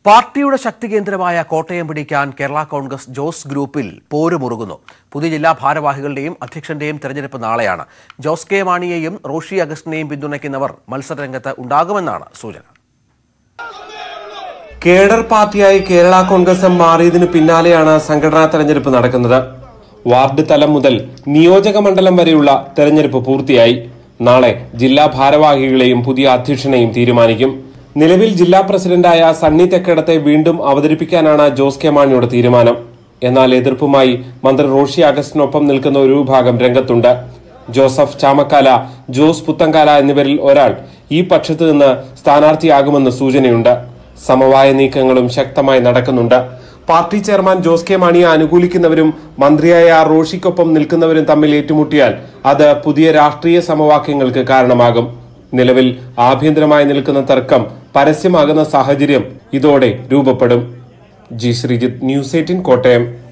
പാർട്ടിയുടെ ശക്തി കേന്ദ്രമായ കോട്ടയം പിടിക്കാൻ കേരള കോൺഗ്രസ് ജോസ് ഗ്രൂപ്പിൽ പോരുമുറുകുന്നു പുതിയ ജില്ലാ ഭാരവാഹികളുടെയും അധ്യക്ഷന്റെയും തെരഞ്ഞെടുപ്പ് നാളെയാണ് ജോസ് കെ മാണിയെയും റോഷി അഗസ്റ്റിനെയും പിന്തുണയ്ക്കുന്നവർ മത്സരരംഗത്ത് ഉണ്ടാകുമെന്നാണ് സൂചന കേഡർ പാർട്ടിയായി കേരള കോൺഗ്രസ് എം മാറിയതിനു പിന്നാലെയാണ് സംഘടനാ തെരഞ്ഞെടുപ്പ് നടക്കുന്നത് വാർഡ് തലം മുതൽ നിയോജക മണ്ഡലം വരെയുള്ള തെരഞ്ഞെടുപ്പ് പൂർത്തിയായി നാളെ ജില്ലാ ഭാരവാഹികളെയും പുതിയ അധ്യക്ഷനെയും തീരുമാനിക്കും നിലവിൽ ജില്ലാ പ്രസിഡന്റായ സണ്ണി തെക്കടത്തെ വീണ്ടും അവതരിപ്പിക്കാനാണ് ജോസ് കെ മാണിയുടെ തീരുമാനം എന്നാൽ എതിർപ്പുമായി മന്ത്രി റോഷി അഗസ്റ്റിനൊപ്പം നിൽക്കുന്ന ഒരു വിഭാഗം രംഗത്തുണ്ട് ജോസഫ് ചാമക്കാല ജോസ് പുത്തങ്കാല എന്നിവരിൽ ഒരാൾ ഈ പക്ഷത്ത് നിന്ന് സ്ഥാനാർത്ഥിയാകുമെന്ന് സൂചനയുണ്ട് സമവായ നീക്കങ്ങളും ശക്തമായി നടക്കുന്നുണ്ട് പാർട്ടി ചെയർമാൻ ജോസ് കെ മാണിയെ അനുകൂലിക്കുന്നവരും മന്ത്രിയായ റോഷിക്കൊപ്പം നിൽക്കുന്നവരും തമ്മിൽ ഏറ്റുമുട്ടിയാൽ അത് പുതിയ രാഷ്ട്രീയ സമവാക്യങ്ങൾക്ക് കാരണമാകും നിലവിൽ ആഭ്യന്തരമായി നിൽക്കുന്ന തർക്കം പരസ്യമാകുന്ന സാഹചര്യം ഇതോടെ രൂപപ്പെടും G Sreejith News Eighteen Kottayam